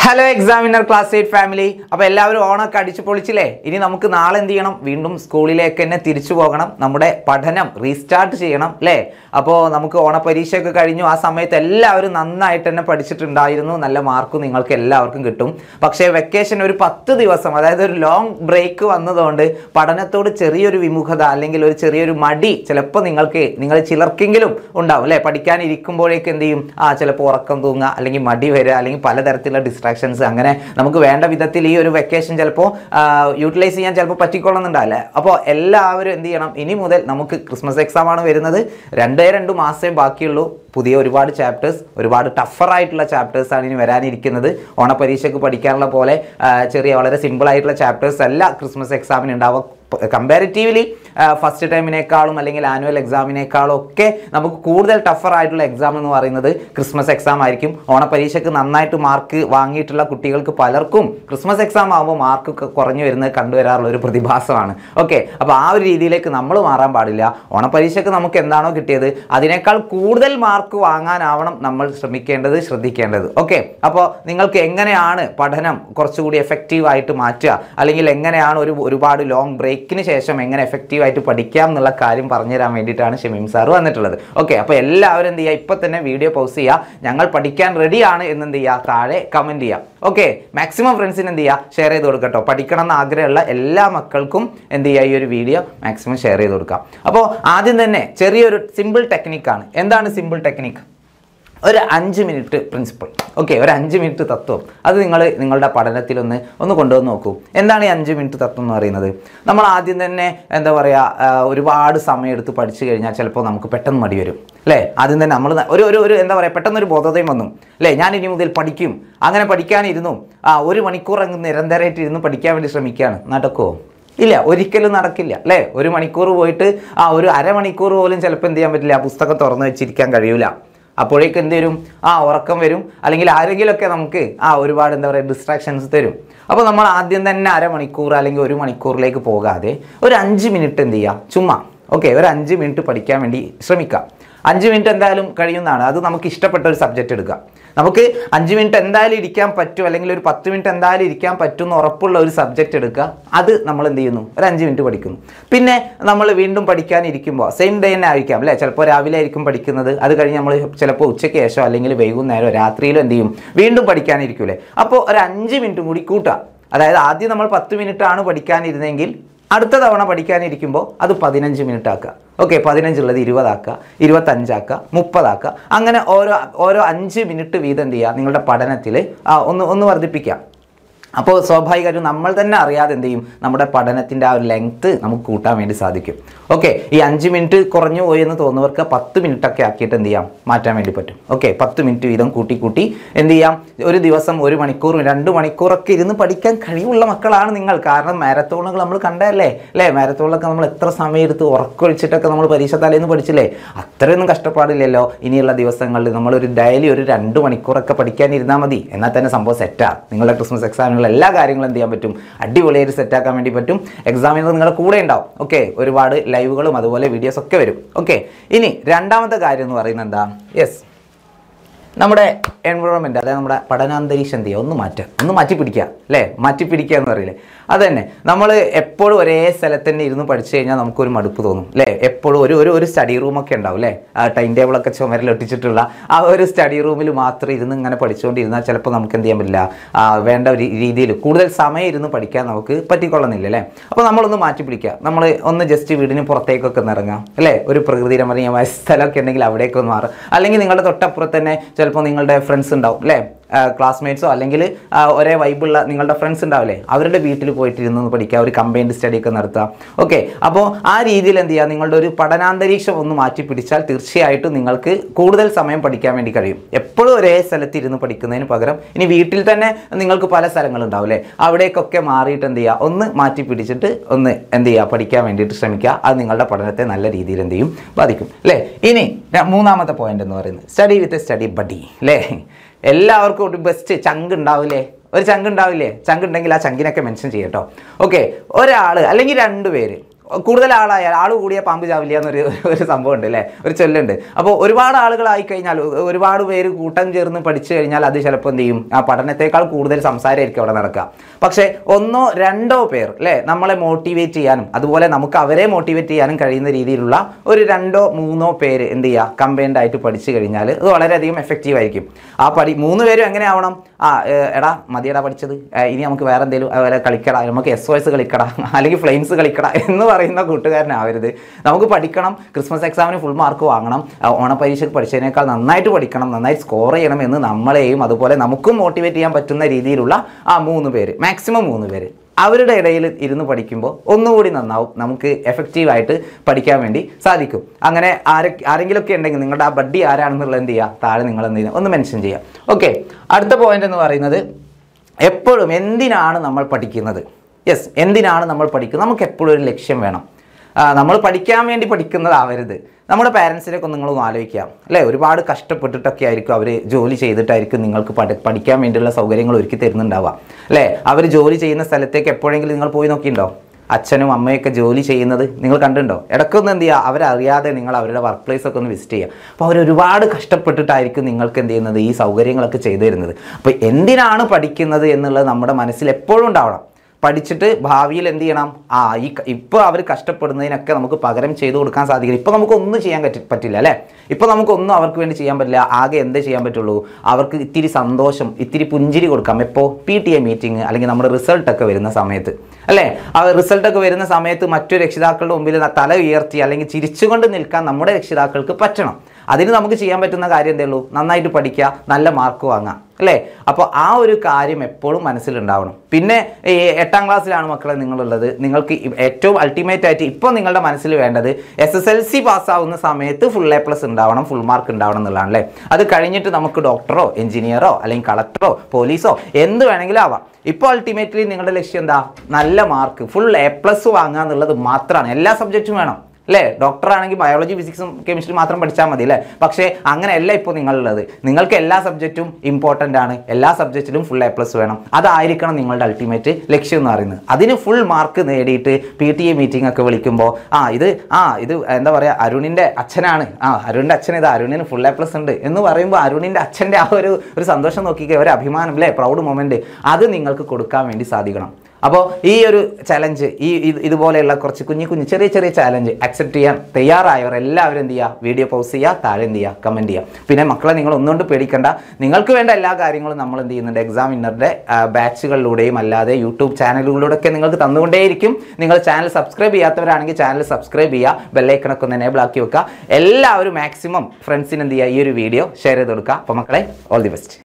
hello examiner class eight family അപ്പോൾ എല്ലാവരും ഓണൊക്കെ അടിച്ചു പൊളിച്ചില്ലേ ഇനി നമുക്ക് നാളെ എന്ത് ചെയ്യണം വീണ്ടും സ്കൂളിലേക്ക് തന്നെ തിരിച്ചു പോകണം നമ്മുടെ പഠനം റീസ്റ്റാർട്ട് ചെയ്യണം അല്ലേ അപ്പോൾ നമുക്ക് ഓണപരീക്ഷയൊക്കെ കഴിഞ്ഞു ആ സമയത്ത് എല്ലാവരും നന്നായിട്ട് തന്നെ പഠിച്ചിട്ടുണ്ടായിരുന്നു നല്ല മാർക്ക് നിങ്ങൾക്ക് എല്ലാവർക്കും കിട്ടും പക്ഷേ വെക്കേഷൻ ഒരു പത്ത് ദിവസം അതായത് ഒരു ലോങ് ബ്രേക്ക് വന്നതുകൊണ്ട് പഠനത്തോട് ചെറിയൊരു വിമുഖത അല്ലെങ്കിൽ ഒരു ചെറിയൊരു മടി ചിലപ്പോൾ നിങ്ങൾക്ക് നിങ്ങൾ ചിലർക്കെങ്കിലും ഉണ്ടാവും അല്ലേ പഠിക്കാനിരിക്കുമ്പോഴേക്ക് എന്ത് ചെയ്യും ആ ചിലപ്പോൾ ഉറക്കം തൂങ്ങുക അല്ലെങ്കിൽ മടി വരിക അല്ലെങ്കിൽ പലതരത്തിലുള്ള ഡിസ്ട്രാക്ഷൻസ് അങ്ങനെ നമുക്ക് വേണ്ട വിധത്തിൽ ഈ ഒരു വെക്കേഷൻ ചിലപ്പോൾ യൂട്ടിലൈസ് ചെയ്യാൻ ചിലപ്പോൾ പറ്റിക്കൊള്ളുന്നുണ്ടാവില്ല അപ്പോൾ എല്ലാവരും എന്ത് ചെയ്യണം ഇനി മുതൽ നമുക്ക് ക്രിസ്മസ് എക്സാം ആണ് വരുന്നത് രണ്ടേ രണ്ട് മാസമേ ബാക്കിയുള്ളൂ പുതിയ ഒരുപാട് ചാപ്റ്റേഴ്സ് ഒരുപാട് ടഫർ ആയിട്ടുള്ള ചാപ്റ്റേഴ്സ് ആണ് ഇനി വരാനിരിക്കുന്നത് ഓണപരീക്ഷയ്ക്ക് പഠിക്കാനുള്ള പോലെ ആ, ചെറിയ വളരെ സിമ്പിൾ ആയിട്ടുള്ള ചാപ്റ്റേഴ്സ് അല്ല ക്രിസ്മസ് എക്സാമിന് ഉണ്ടാവുക കമ്പാരിറ്റീവ്ലി ഫസ്റ്റ് ടൈമിനേക്കാളും അല്ലെങ്കിൽ ആനുവൽ എക്സാമിനേക്കാളും ഒക്കെ നമുക്ക് കൂടുതൽ ടഫർ ആയിട്ടുള്ള എക്സാം എന്ന് പറയുന്നത് ക്രിസ്മസ് എക്സാം ആയിരിക്കും ഓണപരീക്ഷയ്ക്ക് നന്നായിട്ട് മാർക്ക് വാങ്ങിയിട്ടുള്ള കുട്ടികൾക്ക് പലർക്കും ക്രിസ്മസ് എക്സാം ആകുമ്പോൾ മാർക്ക് കുറഞ്ഞു വരുന്നത് കണ്ടുവരാറുള്ള ഒരു പ്രതിഭാസമാണ് ഓക്കെ അപ്പോൾ ആ ഒരു രീതിയിലേക്ക് നമ്മൾ മാറാൻ പാടില്ല ഓണപരീക്ഷയ്ക്ക് നമുക്ക് എന്താണോ കിട്ടിയത് അതിനേക്കാൾ കൂടുതൽ മാർക്ക് വാങ്ങാനാവണം നമ്മൾ ശ്രമിക്കേണ്ടത് ശ്രദ്ധിക്കേണ്ടത് ഓക്കെ അപ്പോൾ നിങ്ങൾക്ക് എങ്ങനെയാണ് പഠനം കുറച്ചുകൂടി എഫക്റ്റീവ് ആയിട്ട് മാറ്റുക അല്ലെങ്കിൽ എങ്ങനെയാണ് ഒരു ഒരുപാട് ലോങ് ബ്രേക്കിന് ശേഷം എങ്ങനെ എഫക്റ്റീവ് ആയിട്ട് പഠിക്കാം എന്നുള്ള കാര്യം പറഞ്ഞു തരാൻ വേണ്ടിയിട്ടാണ് ഷമീം സാർ വന്നിട്ടുള്ളത് ഓക്കെ അപ്പോൾ എല്ലാവരും എന്ത് ചെയ്യുക ഇപ്പം തന്നെ വീഡിയോ പൗസ് ചെയ്യുക ഞങ്ങൾ പഠിക്കാൻ റെഡിയാണ് എന്ന് എന്ത് ചെയ്യുക താഴെ കമൻറ്റ് ചെയ്യാം ഓക്കെ മാക്സിമം ഫ്രണ്ട്സിന് എന്ത് ചെയ്യുക ഷെയർ ചെയ്ത് കൊടുക്കട്ടോ പഠിക്കണം എന്ന് ആഗ്രഹമുള്ള എല്ലാ മക്കൾക്കും എന്ത് ചെയ്യുക ഈ ഒരു വീഡിയോ മാക്സിമം ഷെയർ ചെയ്ത് കൊടുക്കാം അപ്പോൾ ആദ്യം തന്നെ ചെറിയൊരു സിമ്പിൾ ടെക്നിക്കാണ് എന്താണ് സിമ്പിൾ ടെക്നിക്ക് ഒരു അഞ്ച് മിനിറ്റ് പ്രിൻസിപ്പിൾ ഓക്കെ ഒരു അഞ്ച് മിനിറ്റ് തത്വം അത് നിങ്ങൾ നിങ്ങളുടെ പഠനത്തിലൊന്ന് ഒന്ന് കൊണ്ടുവന്ന് നോക്കൂ എന്താണ് ഈ അഞ്ച് മിനിറ്റ് തത്വം എന്ന് പറയുന്നത് നമ്മൾ ആദ്യം തന്നെ എന്താ പറയുക ആ, ഒരുപാട് സമയം എടുത്ത് പഠിച്ചു കഴിഞ്ഞാൽ ചിലപ്പോൾ നമുക്ക് പെട്ടെന്ന് മടി വരും അല്ലേ ആദ്യം തന്നെ നമ്മൾ ഒരു ഒരു ഒരു എന്താ പറയുക പെട്ടെന്നൊരു ബോധോദയം വന്നു അല്ലേ ഞാൻ ഇനി മുതൽ പഠിക്കും അങ്ങനെ പഠിക്കാനിരുന്നു ആ ഒരു മണിക്കൂർ അങ്ങ് നിരന്തരമായിട്ട് ഇരുന്ന് പഠിക്കാൻ വേണ്ടി ശ്രമിക്കുകയാണ് നടക്കുമോ ഇല്ല ഒരിക്കലും നടക്കില്ല അല്ലേ ഒരു മണിക്കൂർ പോയിട്ട് ആ ഒരു അരമണിക്കൂർ പോലും ചിലപ്പോൾ എന്ത് ചെയ്യാൻ പറ്റില്ല ആ പുസ്തകം തുറന്നു വെച്ചിരിക്കാൻ കഴിയൂല അപ്പോഴേക്ക് എന്ത് വരും ആ ഉറക്കം വരും അല്ലെങ്കിൽ ആരെങ്കിലുമൊക്കെ നമുക്ക് ആ ഒരുപാട് എന്താ പറയുക ഡിസ്ട്രാക്ഷൻസ് തരും അപ്പോൾ നമ്മൾ ആദ്യം തന്നെ അരമണിക്കൂർ അല്ലെങ്കിൽ ഒരു മണിക്കൂറിലേക്ക് പോകാതെ ഒരു അഞ്ച് മിനിറ്റ് എന്ത് ചെയ്യുക ചുമ്മാ ഓക്കെ ഒരു അഞ്ച് മിനിറ്റ് പഠിക്കാൻ വേണ്ടി ശ്രമിക്കാം അഞ്ച് മിനിറ്റ് എന്തായാലും കഴിയുന്നതാണ് അത് നമുക്ക് ഇഷ്ടപ്പെട്ട ഒരു സബ്ജക്റ്റ് എടുക്കാം നമുക്ക് അഞ്ച് മിനിറ്റ് എന്തായാലും ഇരിക്കാൻ പറ്റും അല്ലെങ്കിൽ ഒരു പത്ത് മിനിറ്റ് എന്തായാലും ഇരിക്കാൻ പറ്റും എന്ന് ഉറപ്പുള്ള ഒരു സബ്ജക്റ്റ് എടുക്കുക അത് നമ്മൾ എന്ത് ചെയ്യുന്നു ഒരു അഞ്ച് മിനിറ്റ് പഠിക്കുന്നു പിന്നെ നമ്മൾ വീണ്ടും പഠിക്കാൻ ഇരിക്കുമ്പോൾ സെയിം ഡേ തന്നെ ആയിരിക്കാം അല്ലേ ചിലപ്പോൾ രാവിലെ ആയിരിക്കും പഠിക്കുന്നത് അത് കഴിഞ്ഞ് നമ്മൾ ചിലപ്പോൾ ഉച്ചയ്ക്ക് ശേഷം അല്ലെങ്കിൽ വൈകുന്നേരം രാത്രിയിലും എന്ത് ചെയ്യും വീണ്ടും പഠിക്കാനിരിക്കൂലേ അപ്പോൾ ഒരു അഞ്ച് മിനിറ്റും കൂടി കൂട്ടാം അതായത് ആദ്യം നമ്മൾ പത്ത് മിനിറ്റ് ആണ് പഠിക്കാനിരുന്നെങ്കിൽ അടുത്ത തവണ പഠിക്കാനിരിക്കുമ്പോൾ അത് പതിനഞ്ച് മിനിറ്റ് ആക്കുക ഓക്കെ പതിനഞ്ചുള്ളത് ഇരുപതാക്കുക ഇരുപത്തഞ്ചാക്കുക മുപ്പതാക്കുക അങ്ങനെ ഓരോ ഓരോ അഞ്ച് മിനിറ്റ് വീതം എന്ത് ചെയ്യുക നിങ്ങളുടെ പഠനത്തിൽ ഒന്ന് ഒന്ന് വർദ്ധിപ്പിക്കാം അപ്പോൾ സ്വാഭാവികമായിട്ടും നമ്മൾ തന്നെ അറിയാതെ എന്ത് ചെയ്യും നമ്മുടെ പഠനത്തിൻ്റെ ആ ഒരു ലെങ്ത്ത് നമുക്ക് കൂട്ടാൻ വേണ്ടി സാധിക്കും ഓക്കെ ഈ അഞ്ച് മിനിറ്റ് കുറഞ്ഞു പോയി എന്ന് തോന്നുന്നവർക്ക് പത്ത് മിനിറ്റ് ഒക്കെ ആക്കിയിട്ട് എന്ത് ചെയ്യാം മാറ്റാൻ വേണ്ടി പറ്റും ഓക്കെ പത്ത് മിനിറ്റ് വീതം കൂട്ടി കൂട്ടി എന്ത് ചെയ്യാം ഒരു ദിവസം ഒരു മണിക്കൂർ രണ്ട് മണിക്കൂറൊക്കെ ഇരുന്ന് പഠിക്കാൻ കഴിവുള്ള മക്കളാണ് നിങ്ങൾ കാരണം മാരത്തോണുകൾ നമ്മൾ കണ്ടതല്ലേ അല്ലേ മാരത്തോണിലൊക്കെ നമ്മൾ എത്ര സമയം എടുത്ത് ഉറക്കൊഴിച്ചിട്ടൊക്കെ നമ്മൾ പരീക്ഷ തലേന്ന് പഠിച്ചില്ലേ അത്രയൊന്നും കഷ്ടപ്പാടില്ലല്ലോ ഇനിയുള്ള ദിവസങ്ങളിൽ നമ്മളൊരു ഡെയിലി ഒരു രണ്ട് മണിക്കൂറൊക്കെ പഠിക്കാനിരുന്നാൽ മതി എന്നാൽ തന്നെ സംഭവം സെറ്റാണ് നിങ്ങളുടെ ക്രിസ്മസ് എക്സാമിനുള്ള എല്ലാ കാര്യങ്ങളും എന്ത് ചെയ്യാൻ പറ്റും അടിപൊളിയായിട്ട് സെറ്റാക്കാൻ വേണ്ടി പറ്റും എക്സാമിന് നിങ്ങളുടെ കൂടെ ഉണ്ടാവും ഓക്കെ ഒരുപാട് ലൈവുകളും അതുപോലെ വീഡിയോസ് ഒക്കെ വരും ഓക്കെ ഇനി രണ്ടാമത്തെ കാര്യം എന്ന് പറയുന്നത് എന്താ യെസ് നമ്മുടെ എൻവയോൺമെൻറ്റ് അതായത് നമ്മുടെ പഠനാന്തരീക്ഷം എന്ത് ചെയ്യുക ഒന്ന് മാറ്റുക ഒന്ന് മാറ്റി പിടിക്കുക അല്ലേ മാറ്റി പിടിക്കുക എന്ന് പറയില്ലേ അത് തന്നെ നമ്മൾ എപ്പോഴും ഒരേ സ്ഥലത്ത് തന്നെ ഇരുന്ന് പഠിച്ചു കഴിഞ്ഞാൽ നമുക്കൊരു മടുപ്പ് തോന്നും അല്ലേ എപ്പോഴും ഒരു ഒരു ഒരു സ്റ്റഡി റൂമൊക്കെ ഉണ്ടാവും അല്ലേ ആ ടൈം ടേബിളൊക്കെ ചുമരിൽ ഒട്ടിച്ചിട്ടുള്ള ആ ഒരു സ്റ്റഡി റൂമിൽ മാത്രം ഇരുന്ന് ഇങ്ങനെ പഠിച്ചുകൊണ്ടിരുന്നാൽ ചിലപ്പോൾ നമുക്ക് എന്ത് ചെയ്യാൻ പറ്റില്ല ആ, വേണ്ട ഒരു രീതിയിൽ കൂടുതൽ സമയം ഇരുന്ന് പഠിക്കാൻ നമുക്ക് പറ്റിക്കൊള്ളുന്നില്ല അല്ലേ അപ്പോൾ നമ്മളൊന്ന് മാറ്റി പിടിക്കുക നമ്മൾ ഒന്ന് ജസ്റ്റ് വീടിന് പുറത്തേക്കൊക്കെ ഒന്ന് ഇറങ്ങാം അല്ലേ ഒരു പ്രകൃതി രമണീയമായ സ്ഥലമൊക്കെ ഉണ്ടെങ്കിൽ അവിടേക്ക് ഒന്ന് മാറും അല്ലെങ്കിൽ നിങ്ങളുടെ തൊട്ടപ്പുറത്ത് തന്നെ ചിലപ്പോൾ നിങ്ങളുടെ ഫ്രണ്ട്സ് ഉണ്ടാവും അല്ലേ ക്ലാസ്മേറ്റ്സോ അല്ലെങ്കിൽ ആ, ഒരേ വൈബുള്ള നിങ്ങളുടെ ഫ്രണ്ട്സ് ഉണ്ടാവില്ലേ അവരുടെ വീട്ടിൽ പോയിട്ട് ഇരുന്ന് പഠിക്കുക ഒരു കമ്പൈൻഡ് സ്റ്റഡി ഒക്കെ നടത്തുക ഓക്കെ അപ്പോൾ ആ രീതിയിൽ എന്ത് ചെയ്യുക നിങ്ങളുടെ ഒരു പഠനാന്തരീക്ഷം ഒന്ന് മാറ്റി പിടിച്ചാൽ തീർച്ചയായിട്ടും നിങ്ങൾക്ക് കൂടുതൽ സമയം പഠിക്കാൻ വേണ്ടി കഴിയും എപ്പോഴും ഒരേ സ്ഥലത്ത് ഇരുന്ന് പഠിക്കുന്നതിന് പകരം ഇനി വീട്ടിൽ തന്നെ നിങ്ങൾക്ക് പല സ്ഥലങ്ങളുണ്ടാവും അല്ലേ അവിടേക്കൊക്കെ മാറിയിട്ട് എന്ത് ചെയ്യുക ഒന്ന് മാറ്റി പിടിച്ചിട്ട് ഒന്ന് എന്ത് ചെയ്യുക പഠിക്കാൻ വേണ്ടിയിട്ട് ശ്രമിക്കുക അത് നിങ്ങളുടെ പഠനത്തെ നല്ല രീതിയിൽ എന്ത് ചെയ്യും ബാധിക്കും അല്ലേ ഇനി ര- മൂന്നാമത്തെ പോയിന്റ് എന്ന് പറയുന്നത് സ്റ്റഡി വിത്ത് സ്റ്റഡി ബഡി അല്ലേ എല്ലാവർക്കും ഒരു ബെസ്റ്റ് ചങ്ക് ഉണ്ടാവില്ലേ ഒരു ചങ്ക് ഉണ്ടാവില്ലേ ചങ്ക് ഉണ്ടെങ്കിൽ ആ ചങ്കിനൊക്കെ മെൻഷൻ ചെയ്യട്ടോ ഓക്കെ ഒരാൾ അല്ലെങ്കിൽ രണ്ട് പേര് കൂടുതൽ ആളായാൽ ആൾ കൂടിയ പാമ്പ് ചാവില്ല എന്നൊരു ഒരു സംഭവം ഉണ്ട് അല്ലേ ഒരു ചൊല്ലുണ്ട് അപ്പോൾ ഒരുപാട് ആളുകളായി കഴിഞ്ഞാൽ ഒ- ഒരുപാട് പേര് കൂട്ടം ചേർന്ന് പഠിച്ചു കഴിഞ്ഞാൽ അത് ചിലപ്പോൾ എന്ത് ചെയ്യും ആ പഠനത്തെക്കാൾ കൂടുതൽ സംസാരമായിരിക്കും അവിടെ നടക്കുക പക്ഷേ ഒന്നോ രണ്ടോ പേർ അല്ലേ നമ്മളെ മോട്ടിവേറ്റ് ചെയ്യാനും അതുപോലെ നമുക്ക് അവരെ മോട്ടിവേറ്റ് ചെയ്യാനും കഴിയുന്ന രീതിയിലുള്ള ഒരു രണ്ടോ മൂന്നോ പേര് എന്ത് ചെയ്യുക കമ്പൈൻഡ് ആയിട്ട് പഠിച്ചു കഴിഞ്ഞാൽ അത് വളരെയധികം എഫക്റ്റീവ് ആയിരിക്കും ആ പഠി മൂന്ന് പേരും എങ്ങനെ ആവണം ആ ഏ, എടാ മതിയടാ പഠിച്ചത് ഏ, ഇനി നമുക്ക് വേറെ എന്തെങ്കിലും അതുപോലെ കളിക്കടാ നമുക്ക് എസ് ഒ എസ് കളിക്കടാ അല്ലെങ്കിൽ ഫ്ലെയിംസ് കളിക്കടാ എന്ന് പറയുന്ന കൂട്ടുകാരനാവരുത് നമുക്ക് പഠിക്കണം ക്രിസ്മസ് എക്സാമിന് ഫുൾ മാർക്ക് വാങ്ങണം ആ, ഓണപരീക്ഷയ്ക്ക് പഠിച്ചതിനേക്കാൾ നന്നായിട്ട് പഠിക്കണം നന്നായിട്ട് സ്കോർ ചെയ്യണം എന്ന് നമ്മളെയും അതുപോലെ നമുക്കും മോട്ടിവേറ്റ് ചെയ്യാൻ പറ്റുന്ന രീതിയിലുള്ള ആ മൂന്ന് പേര് മാക്സിമം മൂന്ന് പേര് അവരുടെ ഇടയിൽ ഇരുന്ന് പഠിക്കുമ്പോൾ ഒന്നുകൂടി നന്നാവും നമുക്ക് എഫക്റ്റീവായിട്ട് പഠിക്കാൻ വേണ്ടി സാധിക്കും അങ്ങനെ ആരെ ആരെങ്കിലുമൊക്കെ ഉണ്ടെങ്കിൽ നിങ്ങളുടെ ആ ബഡ്ഡി ആരാണെന്നുള്ളത് എന്ത് ചെയ്യുക താഴെ നിങ്ങൾ എന്ത് ചെയ്യുക ഒന്ന് മെൻഷൻ ചെയ്യുക ഓക്കെ അടുത്ത പോയിന്റ് എന്ന് പറയുന്നത് എപ്പോഴും എന്തിനാണ് നമ്മൾ പഠിക്കുന്നത് യെസ് എന്തിനാണ് നമ്മൾ പഠിക്കുന്നത് നമുക്ക് എപ്പോഴും ഒരു ലക്ഷ്യം വേണം ആ, നമ്മൾ പഠിക്കാൻ വേണ്ടി പഠിക്കുന്നതാവരുത് നമ്മുടെ പാരൻസിനൊക്കെ ഒന്ന് നിങ്ങളൊന്ന് ആലോചിക്കാം അല്ലേ ഒരുപാട് കഷ്ടപ്പെട്ടിട്ടൊക്കെ ആയിരിക്കും അവർ ജോലി ചെയ്തിട്ടായിരിക്കും നിങ്ങൾക്ക് പഠി പഠിക്കാൻ വേണ്ടിയുള്ള സൗകര്യങ്ങൾ ഒരുക്കി തരുന്നുണ്ടാവുക അല്ലേ അവർ ജോലി ചെയ്യുന്ന സ്ഥലത്തേക്ക് എപ്പോഴെങ്കിലും നിങ്ങൾ പോയി നോക്കിയിട്ടുണ്ടോ അച്ഛനും അമ്മയൊക്കെ ജോലി ചെയ്യുന്നത് നിങ്ങൾ കണ്ടിട്ടുണ്ടോ ഇടയ്ക്കൊന്ന് എന്ത് ചെയ്യുക അവരറിയാതെ നിങ്ങൾ അവരുടെ വർക്ക് പ്ലേസ് ഒക്കെ ഒന്ന് വിസിറ്റ് ചെയ്യുക അപ്പോൾ അവർ ഒരുപാട് കഷ്ടപ്പെട്ടിട്ടായിരിക്കും നിങ്ങൾക്ക് എന്ത് ചെയ്യുന്നത് ഈ സൗകര്യങ്ങളൊക്കെ ചെയ്തു തരുന്നത് അപ്പോൾ എന്തിനാണ് പഠിക്കുന്നത് എന്നുള്ളത് നമ്മുടെ മനസ്സിൽ എപ്പോഴും ഉണ്ടാവണം പഠിച്ചിട്ട് ഭാവിയിൽ എന്ത് ചെയ്യണം ആ ഈ ഇപ്പോൾ അവർ കഷ്ടപ്പെടുന്നതിനൊക്കെ നമുക്ക് പകരം ചെയ്തു കൊടുക്കാൻ സാധിക്കില്ല ഇപ്പോൾ നമുക്കൊന്നും ചെയ്യാൻ പറ്റി പറ്റില്ല അല്ലേ ഇപ്പോൾ നമുക്കൊന്നും അവർക്ക് വേണ്ടി ചെയ്യാൻ പറ്റില്ല ആകെ എന്തേ ചെയ്യാൻ പറ്റുള്ളൂ അവർക്ക് ഇത്തിരി സന്തോഷം ഇത്തിരി പുഞ്ചിരി കൊടുക്കാം എപ്പോൾ പി ടി എ മീറ്റിംഗ് അല്ലെങ്കിൽ നമ്മുടെ റിസൾട്ടൊക്കെ വരുന്ന സമയത്ത് അല്ലേ ആ റിസൾട്ടൊക്കെ വരുന്ന സമയത്ത് മറ്റു രക്ഷിതാക്കളുടെ മുമ്പിൽ ന- തല ഉയർത്തി അല്ലെങ്കിൽ ചിരിച്ചുകൊണ്ട് നിൽക്കാൻ നമ്മുടെ രക്ഷിതാക്കൾക്ക് പറ്റണം അതിന് നമുക്ക് ചെയ്യാൻ പറ്റുന്ന കാര്യം എന്തേ ഉള്ളൂ നന്നായിട്ട് പഠിക്കുക നല്ല മാർക്ക് വാങ്ങാം അല്ലേ അപ്പോൾ ആ ഒരു കാര്യം എപ്പോഴും മനസ്സിലുണ്ടാവണം പിന്നെ ഈ എട്ടാം ക്ലാസ്സിലാണ് മക്കളെ നിങ്ങളുള്ളത് നിങ്ങൾക്ക് ഇ- ഏറ്റവും അൾട്ടിമേറ്റ് ആയിട്ട് ഇപ്പോൾ നിങ്ങളുടെ മനസ്സിൽ വേണ്ടത് എസ് എസ് എൽ സി പാസ്സാവുന്ന സമയത്ത് ഫുൾ എ പ്ലസ് ഉണ്ടാവണം ഫുൾ മാർക്ക് ഉണ്ടാവണം എന്നുള്ളതാണ് അല്ലേ അത് കഴിഞ്ഞിട്ട് നമുക്ക് ഡോക്ടറോ എഞ്ചിനീയറോ അല്ലെങ്കിൽ കളക്ടറോ പോലീസോ എന്ത് വേണമെങ്കിലും ആവാം ഇപ്പോൾ അൾട്ടിമേറ്റ്ലി നിങ്ങളുടെ ലക്ഷ്യം എന്താ നല്ല മാർക്ക് ഫുൾ എ പ്ലസ് വാങ്ങുക എന്നുള്ളത് മാത്രമാണ് എല്ലാ സബ്ജക്റ്റും വേണം അല്ലേ ഡോക്ടർ ആണെങ്കിൽ ബയോളജി ഫിസിക്സും കെമിസ്ട്രി മാത്രം പഠിച്ചാൽ മതി അല്ലേ പക്ഷേ അങ്ങനെയല്ല ഇപ്പോൾ നിങ്ങളുള്ളത് നിങ്ങൾക്ക് എല്ലാ സബ്ജക്റ്റും ഇമ്പോർട്ടൻ്റ് ആണ് എല്ലാ സബ്ജക്റ്റിലും ഫുൾ എ പ്ലസ് വേണം അതായിരിക്കണം നിങ്ങളുടെ അൾട്ടിമേറ്റ് ലക്ഷ്യം എന്ന് പറയുന്നത് അതിന് ഫുൾ മാർക്ക് നേടിയിട്ട് പി ടി എ മീറ്റിംഗ് ഒക്കെ വിളിക്കുമ്പോൾ ആ ഇത് ആ ഇത് എന്താ പറയുക അരുണിൻ്റെ അച്ഛനാണ് ആ അരുണിൻ്റെ അച്ഛൻ ഇത് അരുണിന് ഫുൾ എ പ്ലസ് ഉണ്ട് എന്ന് പറയുമ്പോൾ അരുണിൻ്റെ അച്ഛൻ്റെ ആ ഒരു ഒരു സന്തോഷം നോക്കിക്കുക ഒരു അഭിമാനം അല്ലേ പ്രൗഡ് മൊമെൻറ്റ് അത് നിങ്ങൾക്ക് കൊടുക്കാൻ വേണ്ടി സാധിക്കണം അപ്പോൾ ഈ ഒരു ചലഞ്ച് ഈ ഇത് ഇതുപോലെയുള്ള കുറച്ച് കുഞ്ഞു കുഞ്ഞു ചെറിയ ചെറിയ ചലഞ്ച് അക്സെപ്റ്റ് ചെയ്യാൻ തയ്യാറായവർ എല്ലാവരും എന്ത് ചെയ്യുക വീഡിയോ പോസ്റ്റ് ചെയ്യുക താഴെ എന്ത് ചെയ്യുക കമൻറ്റ് ചെയ്യുക പിന്നെ മക്കളെ നിങ്ങൾ ഒന്നുകൊണ്ട് പേടിക്കണ്ട നിങ്ങൾക്ക് വേണ്ട എല്ലാ കാര്യങ്ങളും നമ്മൾ എന്ത് ചെയ്യുന്നുണ്ട് എക്സാം ഇന്നറുടെ ബാച്ചുകളിലൂടെയും അല്ലാതെ യൂട്യൂബ് ചാനലുകളിലൂടെ ഒക്കെ നിങ്ങൾക്ക് തന്നുകൊണ്ടേയിരിക്കും നിങ്ങൾ ചാനൽ സബ്സ്ക്രൈബ് ചെയ്യാത്തവരാണെങ്കിൽ ചാനൽ സബ്സ്ക്രൈബ് ചെയ്യുക ബെല്ലൈക്കണൊക്കെ ഒന്ന് എനേബിൾ ആക്കി വെക്കുക എല്ലാവരും മാക്സിമം ഫ്രണ്ട്സിന് എന്ത് ചെയ്യുക ഈ ഒരു വീഡിയോ ഷെയർ ചെയ്ത് കൊടുക്കുക അപ്പോൾ മക്കളെ ഓൾ ദി ബെസ്റ്റ്